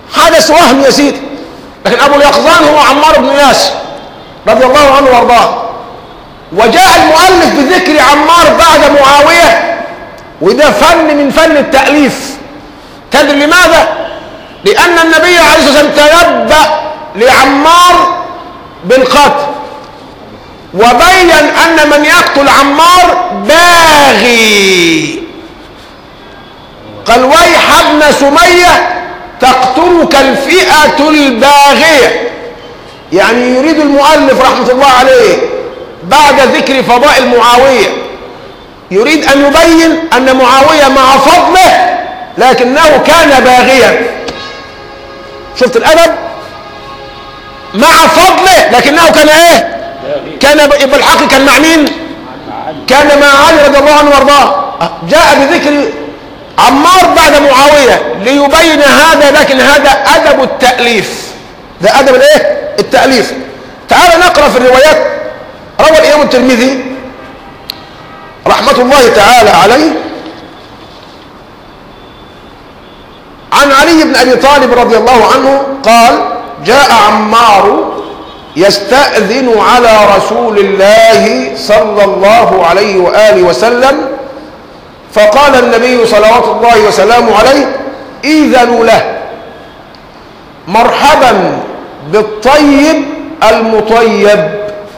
حدث وهم يا سيدي لكن ابو اليقظان هو عمار بن ياسر رضي الله عنه وارضاه وجاء المؤلف بذكر عمار بعد معاويه وده فن من فن التاليف تدري لماذا لان النبي عليه الصلاه والسلام تنبأ لعمار بالقتل وبين ان من يقتل عمار باغي قال ويح ابن سميه تقتلك الفئه الباغيه يعني يريد المؤلف رحمه الله عليه بعد ذكر فضائل معاويه يريد ان يبين ان معاويه مع فضله لكنه كان باغيا شفت الادب مع فضله لكنه كان ايه باغي كان ب- بالحق كان مع مين مع علي كان مع علي رضي الله عنه وارضاه جاء بذكر عمار بعد معاويه ليبين هذا لكن هذا ادب التاليف ده ادب الايه التاليف تعال نقرا في الروايات روى الامام الترمذي رحمه الله تعالى عليه عن علي بن ابي طالب رضي الله عنه قال جاء عمار يستأذن على رسول الله صلى الله عليه وآله وسلم فقال النبي صلوات الله وسلامه عليه إذنوا له مرحبا بالطيب المطيب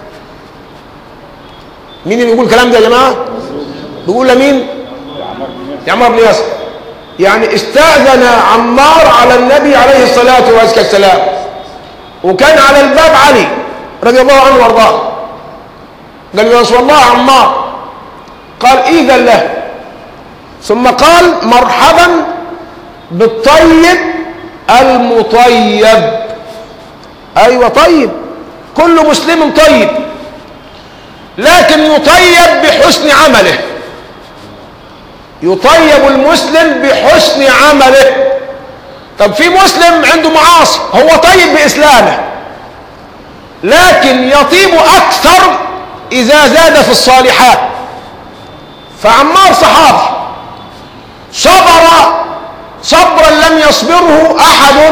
مين اللي بيقول الكلام ده يا جماعة بيقول لمين عمار بن ياسر يا عمار بن ياسر يعني استأذن عمار على النبي عليه الصلاة والسلام وكان على الباب علي رضي الله عنه وارضاه قال يا رسول الله عمار قال إذن له ثم قال مرحبا بالطيب المطيب أيوة طيب كل مسلم طيب لكن يطيب بحسن عمله يطيب المسلم بحسن عمله طب في مسلم عنده معاصي هو طيب بإسلامه لكن يطيب أكثر إذا زاد في الصالحات فعمار صحابي صبر صبرا لم يصبره أحد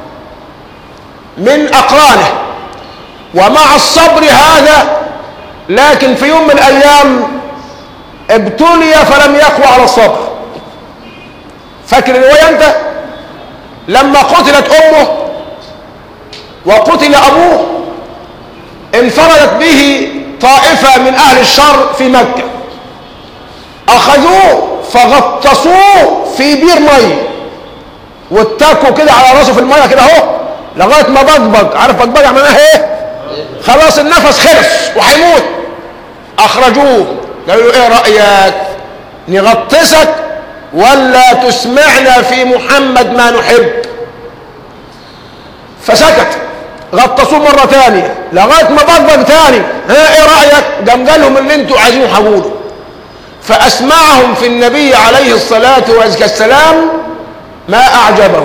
من أقرانه ومع الصبر هذا لكن في يوم من الأيام ابتلي فلم يقوى على الصبر فاكر الرواية أنت لما قتلت أمه وقتل أبوه انفردت به طائفة من أهل الشر في مكة أخذوه فغطسوه في بير مي واتكوا كده على راسه في المية كده اهو لغاية ما بقبق عارف بقبق معناها ايه خلاص النفس خلص وهيموت أخرجوه قالوا له ايه رأيك نغطسك ولا تسمعنا في محمد ما نحب فسكت غطسوه مرة تانية لغاية ما بقبق تاني ها ايه رأيك قام قال لهم اللي انتوا عايزينه هقوله فأسمعهم في النبي عليه الصلاة والسلام ما أعجبه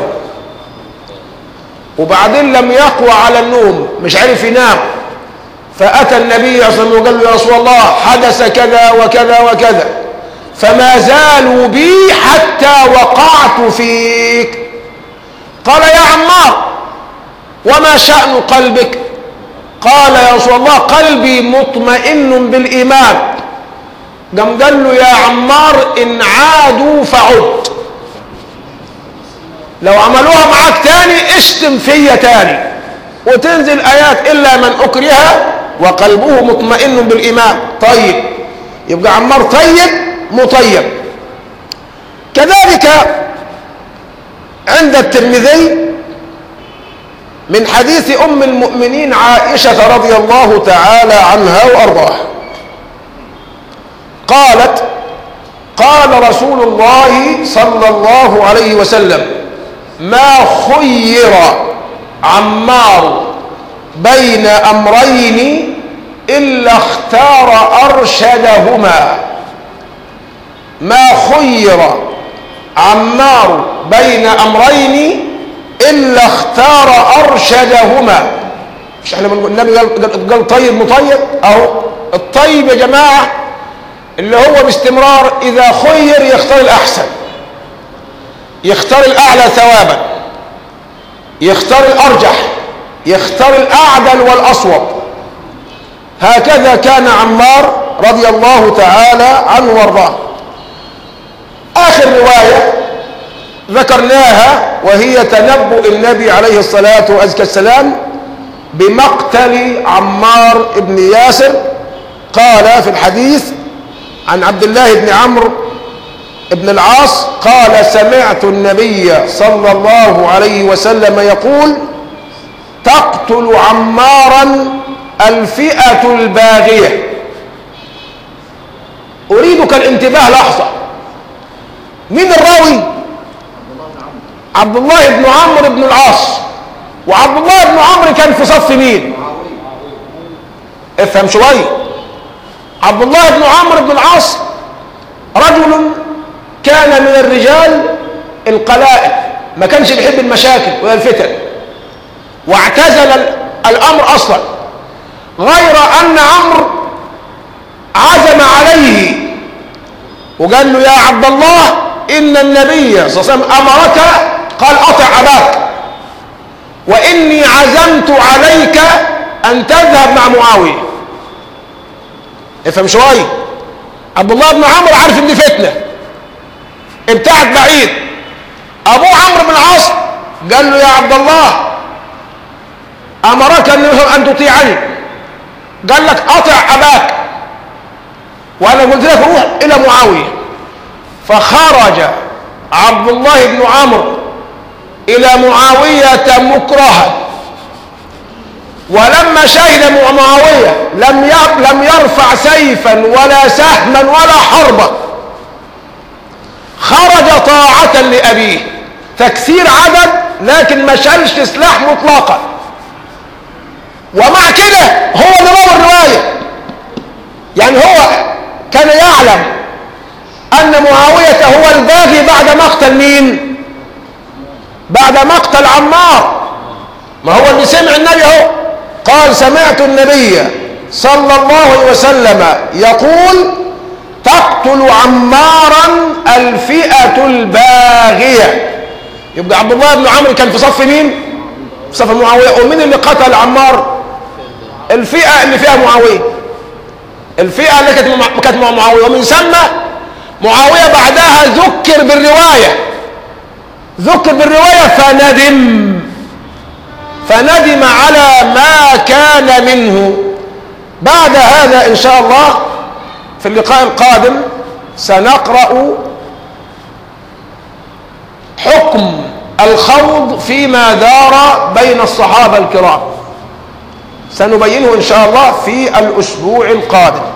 وبعدين لم يقوى على النوم مش عارف ينام فأتى النبي صلى الله عليه وسلم وقال له يا رسول الله حدث كذا وكذا وكذا فما زالوا بي حتى وقعت فيك قال يا عمار وما شأن قلبك قال يا رسول الله قلبي مطمئن بالإيمان قام قال له يا عمار إن عادوا فعد لو عملوها معاك تاني اشتم فيا تاني وتنزل آيات إلا من أكره وقلبه مطمئن بالإيمان طيب يبقى عمار طيب مطيب كذلك عند الترمذي من حديث أم المؤمنين عائشة رضي الله تعالى عنها وأرضاها قالت قال رسول الله صلى الله عليه وسلم ما خير عمار بين أمرين إلا اختار أرشدهما ما خير عمار بين أمرين إلا اختار أرشدهما مش احنا بنقول النبي قال, قال, قال طيب مطيب أهو الطيب يا جماعة اللي هو باستمرار إذا خير يختار الأحسن يختار الأعلى ثوابا يختار الأرجح يختار الأعدل والأصوب هكذا كان عمار رضي الله تعالى عنه وارضاه آخر رواية ذكرناها وهي تنبؤ النبي عليه الصلاة والسلام بمقتل عمار بن ياسر قال في الحديث عن عبد الله بن عمرو بن العاص قال سمعت النبي صلى الله عليه وسلم يقول تقتل عمارا الفئة الباغية أريدك الانتباه لحظة مين الراوي عبد الله بن عمرو بن العاص وعبد الله بن عمرو كان في صف مين افهم شوية عبد الله بن عمرو بن العاص رجل كان من الرجال القلائل ما كانش بيحب المشاكل ولا الفتن واعتزل الامر اصلا غير ان عمرو عزم عليه وقال له يا عبد الله ان النبي صلى الله عليه وسلم امرك قال اطع اباك واني عزمت عليك ان تذهب مع معاويه افهم شويه عبد الله بن عمرو عارف ان دي فتنه ابتعد بعيد ابوه عمرو بن العاص قال له يا عبد الله امرك ان تطيعني قال لك اطع اباك وانا قلت لك روح الى معاويه فخرج عبد الله بن عمرو الى معاويه مكرها ولما شهد معاويه لم لم يرفع سيفا ولا سهما ولا حربا خرج طاعة لأبيه تكسير عدد لكن ما شالش سلاح مطلقا ومع كده هو اللي روى الرواية يعني هو كان يعلم أن معاوية هو الباغي بعد مقتل مين بعد مقتل عمار ما هو اللي سمع النبي اهو قال سمعت النبي صلى الله عليه وسلم يقول تقتل عمارا الفئة الباغية يبقى عبد الله بن عمرو كان في صف مين في صف معاوية ومين اللي قتل عمار الفئة اللي فيها معاوية الفئة اللي كانت مع- كانت مع معاوية ومن ثم معاوية بعدها ذكر بالرواية ذكر بالرواية فندم فندم على ما كان منه بعد هذا إن شاء الله في اللقاء القادم سنقرأ حكم الخوض فيما دار بين الصحابة الكرام سنبينه إن شاء الله في الأسبوع القادم